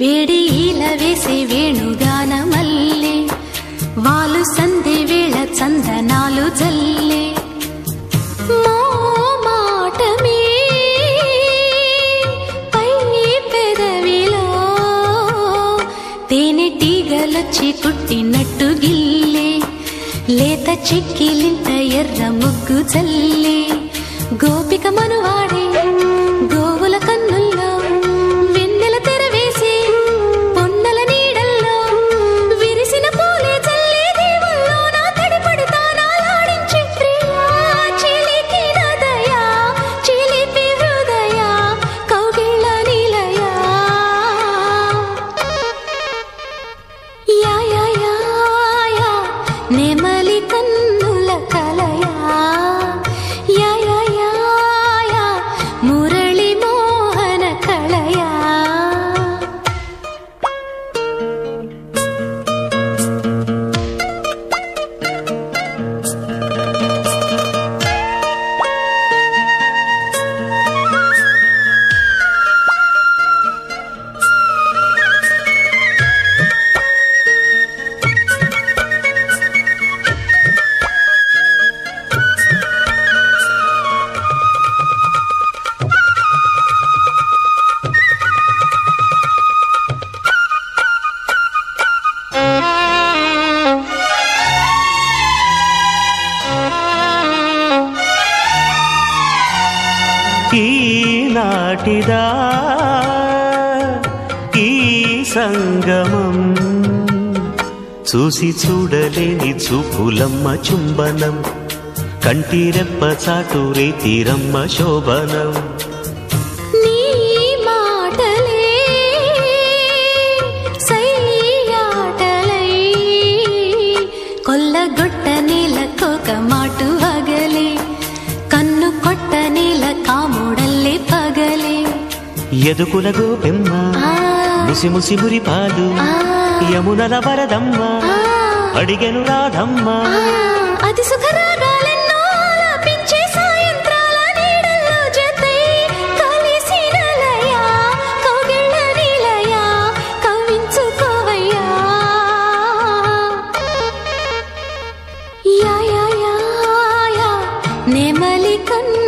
వేడి ఈల వేసే వేణుగాన మల్లె వాలు సంధి వేళ చందనాలు జల్లే మోమాటమే పై పెదవిలో తేనెటీగలొచ్చి కుట్టినట్టు గిల్లే లేత చిక్కిలింత ఎర్ర ముగ్గు చల్లే గోపిక మనువాడే గోవుల కన్నుల్లో వెన్నెల తెర వేసి పొన్నల నీడల్లో విరిసిన పూలే చల్లే దేవుల్లో నా తడిపడుతా నాలాడించి ప్రియా చిలికి నదయా చిలిపి హృదయ కౌగిళ్ళ నిలయా యా యా యా యా నెమలి కన్నుల కలయా యా యా యా యా మురళి మోహన కళయా ఈనాటిదా ఈ సంగమం చూసి చూడలేని చూపులమ్మ చుంబనం కంటిరెప్ప చాటు రేతిరమ్మ శోభనం నీ మాటలే సయ్యాటలై కొల్లగొట్ట నేల కోక మాటు అగలే కన్ను కొట్ట నేల కాముడల్లే పగలే ఎదుకుల గోపెమ్మ ఆ, ముసి ముసి మురిపాలు ఆ, యమునల వరదమ్మ ఆ, అడిగెను రాధమ్మ ఆ, అది సుఖరాగాలెన్నో ఆలాపించే సాయంత్రాల నీడల్లో జతై కలిసిన లయ, కౌగిళ్ళ నిలయ, కవ్వించుకోవయ్యా. యా యా యా యా, నెమలి కన్ను